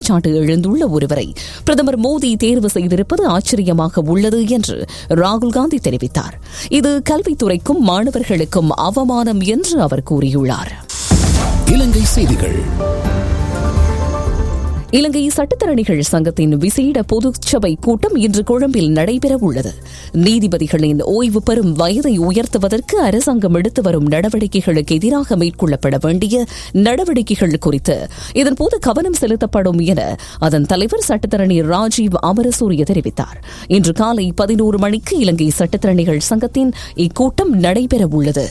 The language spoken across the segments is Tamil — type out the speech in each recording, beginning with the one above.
சாட்டு எழுந்துள்ள ஒருவரை பிரதமர் மோடி தேர்வு செய்திருப்பது ஆச்சரியமாக உள்ளது என்று ராகுல் காந்தி தெரிவித்தார் இது கல்வித்துறைக்கும் மாணவர்களுக்கும் அவமானம் என்று அவர் கூறியுள்ளார் இலங்கை செய்திகள் இலங்கை சட்டத்தரணிகள் சங்கத்தின் விசேட பொதுச்சபை கூட்டம் இன்று கொழும்பில் நடைபெற உள்ளது நீதிபதிகளின் ஓய்வு பெறும் வயதை உயர்த்துவதற்கு அரசாங்கம் எடுத்து வரும் நடவடிக்கைகளுக்கு எதிராக மேற்கொள்ளப்பட வேண்டிய நடவடிக்கைகள் குறித்து இதன்போது கவனம் செலுத்தப்படும் என அதன் தலைவர் சட்டத்தரணி ராஜீவ் அமரசூரிய தெரிவித்தார் இன்று காலை பதினோரு மணிக்கு இலங்கை சட்டத்தரணிகள் சங்கத்தின் இக்கூட்டம் நடைபெற உள்ளது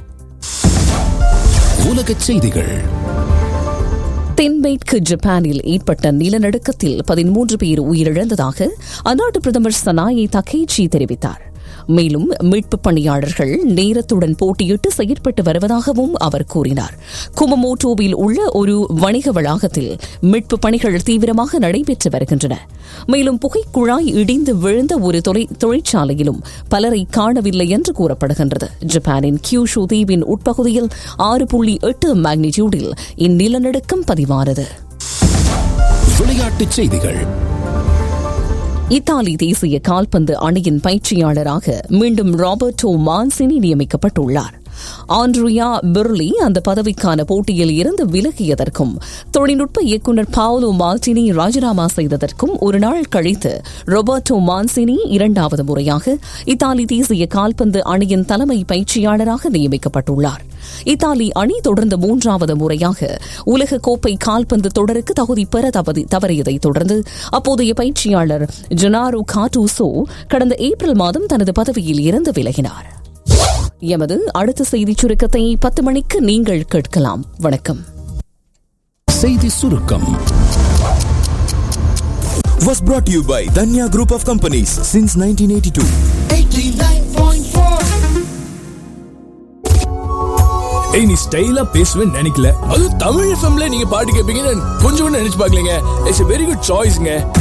உலகச் செய்திகள் தென்மேற்கு ஜப்பானில் ஏற்பட்ட நிலநடுக்கத்தில் பதிமூன்று பேர் உயிரிழந்ததாக அந்நாட்டு பிரதமர் சனாயை தகேச்சி தெரிவித்தார் மேலும் மீட்புப் பணியாளர்கள் நேரத்துடன் போட்டியிட்டு செயற்பட்டு வருவதாகவும் அவர் கூறினார் குமமோட்டோவில் உள்ள ஒரு வணிக வளாகத்தில் மீட்புப் பணிகள் தீவிரமாக நடைபெற்று வருகின்றன மேலும் புகைக்குழாய் இடிந்து விழுந்த ஒரு தொழிற்சாலையிலும் பலரை காணவில்லை என்று கூறப்படுகின்றது ஜப்பானின் கியூஷு தீவின் உட்பகுதியில் ஆறு புள்ளி எட்டு மேக்னிடியூடில் இந்நிலநடுக்கம் பதிவானது விளையாட்டுச் செய்திகள் இத்தாலி தேசிய கால்பந்து அணியின் பயிற்சியாளராக மீண்டும் ராபர்டோ மான்சினி நியமிக்கப்பட்டுள்ளார் ஆண்ட்ரியா பிர்லி அந்த பதவிக்கான போட்டியில் இருந்து விலகியதற்கும் தொழில்நுட்ப இயக்குநர் பாவ்லோ மால்டினி ராஜினாமா செய்ததற்கும் ஒரு நாள் கழித்து ரொபர்டோ மான்சினி இரண்டாவது முறையாக இத்தாலி தேசிய கால்பந்து அணியின் தலைமை பயிற்சியாளராக நியமிக்கப்பட்டுள்ளார் இத்தாலி அணி தொடர்ந்து மூன்றாவது முறையாக உலக கோப்பை கால்பந்து தொடருக்கு தகுதி பெற தவறியதை தொடர்ந்து அப்போதைய பயிற்சியாளர் ஜெனாரோ காட்டூசோ கடந்த ஏப்ரல் மாதம் தனது பதவியில் இருந்து விலகினார் எமது அடுத்த செய்திச் சுருக்கத்தை பத்து மணிக்கு நீங்கள் கேட்கலாம் வணக்கம் செய்தி சுருக்கம் was brought to you by Danya Group of Companies since 1982. ஏய் நீ ஸ்டைலா பேசுவேன்னு நினைக்கல அது தமிழ் எஃப்எம்ல நீங்க பாட்டு கேட்பீங்கன்னு கொஞ்சம் கூட நினைச்சு பார்க்கலங்க இட்ஸ் வெரி குட் சாய்ஸ்ங்க